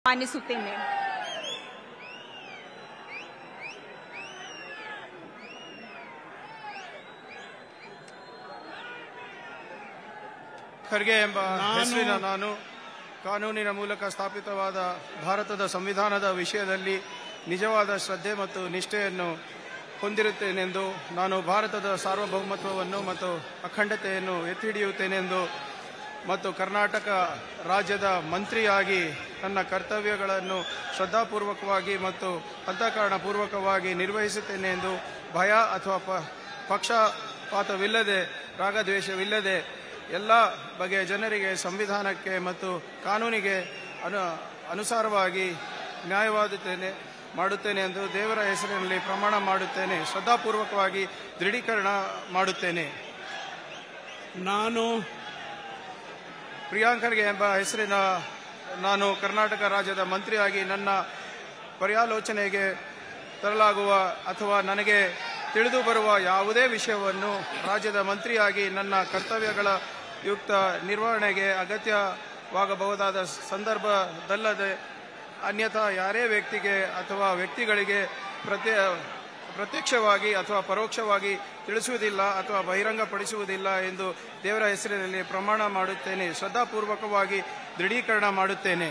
ಆಹ್ವಾನಿಸುತ್ತೇನೆ ಖರ್ಗೆ ಎಂಬ ಹೆಸರಿನ ನಾನು ಕಾನೂನಿನ ಮೂಲಕ ಸ್ಥಾಪಿತವಾದ ಭಾರತದ ಸಂವಿಧಾನದ ವಿಷಯದಲ್ಲಿ ನಿಜವಾದ ಶ್ರದ್ಧೆ ಮತ್ತು ನಿಷ್ಠೆಯನ್ನು ಹೊಂದಿರುತ್ತೇನೆಂದು ನಾನು ಭಾರತದ ಸಾರ್ವಭೌಮತ್ವವನ್ನು ಮತ್ತು ಅಖಂಡತೆಯನ್ನು ಎತ್ತಿ ಹಿಡಿಯುತ್ತೇನೆಂದು ಮತ್ತು ಕರ್ನಾಟಕ ರಾಜ್ಯದ ಮಂತ್ರಿಯಾಗಿ ನನ್ನ ಕರ್ತವ್ಯಗಳನ್ನು ಶ್ರದ್ಧಾಪೂರ್ವಕವಾಗಿ ಮತ್ತು ಅಂತಃಕರಣಪೂರ್ವಕವಾಗಿ ನಿರ್ವಹಿಸುತ್ತೇನೆ ಎಂದು ಭಯ ಅಥವಾ ಪ- ಪಕ್ಷಪಾತವಿಲ್ಲದೆ ರಾಗದ್ವೇಷವಿಲ್ಲದೆ ಎಲ್ಲ ಬಗೆಯ ಜನರಿಗೆ ಸಂವಿಧಾನಕ್ಕೆ ಮತ್ತು ಕಾನೂನಿಗೆ ಅನು ಅನುಸಾರವಾಗಿ ನ್ಯಾಯವಾದುತ್ತೇನೆ ಮಾಡುತ್ತೇನೆ ಎಂದು ದೇವರ ಹೆಸರಿನಲ್ಲಿ ಪ್ರಮಾಣ ಮಾಡುತ್ತೇನೆ ಶ್ರದ್ಧಾಪೂರ್ವಕವಾಗಿ ದೃಢೀಕರಣ ಮಾಡುತ್ತೇನೆ ನಾನು ಪ್ರಿಯಾಂಕರ್ಗೆ ಎಂಬ ಹೆಸರಿನ ನಾನು ಕರ್ನಾಟಕ ರಾಜ್ಯದ ಮಂತ್ರಿಯಾಗಿ ನನ್ನ ಪರ್ಯಾಲೋಚನೆಗೆ ತರಲಾಗುವ ಅಥವಾ ನನಗೆ ತಿಳಿದು ಬರುವ ಯಾವುದೇ ವಿಷಯವನ್ನು ರಾಜ್ಯದ ಮಂತ್ರಿಯಾಗಿ ನನ್ನ ಕರ್ತವ್ಯಗಳ ಯುಕ್ತ ನಿರ್ವಹಣೆಗೆ ಅಗತ್ಯವಾಗಬಹುದಾದ ಸಂದರ್ಭದಲ್ಲದೆ ಅನ್ಯಥಾ ಯಾರೇ ವ್ಯಕ್ತಿಗೆ ಅಥವಾ ವ್ಯಕ್ತಿಗಳಿಗೆ ಪ್ರತ್ಯ ಪ್ರತ್ಯಕ್ಷವಾಗಿ ಅಥವಾ ಪರೋಕ್ಷವಾಗಿ ತಿಳಿಸುವುದಿಲ್ಲ ಅಥವಾ ಬಹಿರಂಗಪಡಿಸುವುದಿಲ್ಲ ಎಂದು ದೇವರ ಹೆಸರಿನಲ್ಲಿ ಪ್ರಮಾಣ ಮಾಡುತ್ತೇನೆ ಶ್ರದ್ಧಾಪೂರ್ವಕವಾಗಿ ದೃಢೀಕರಣ ಮಾಡುತ್ತೇನೆ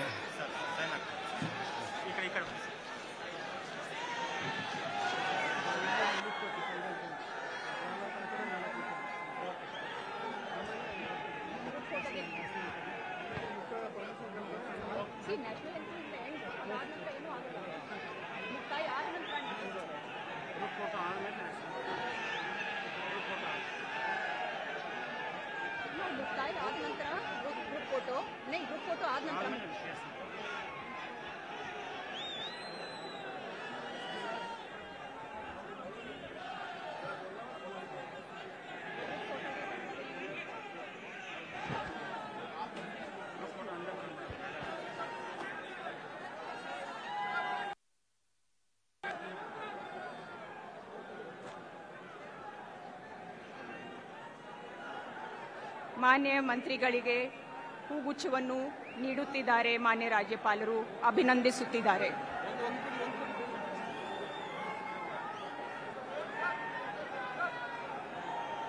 ಮುಕ್ತಾಯ ಆದ ನಂತರ ಗ್ರೂಪ್ ಫೋಟೋ ನೈ ಗ್ರೂಪ್ ಫೋಟೋ ಆದ ನಂತರ ಮಾನ್ಯ ಮಂತ್ರಿಗಳಿಗೆ ಹೂಗುಚ್ಛವನ್ನು ನೀಡುತ್ತಿದ್ದಾರೆ ಮಾನ್ಯ ರಾಜ್ಯಪಾಲರು ಅಭಿನಂದಿಸುತ್ತಿದ್ದಾರೆ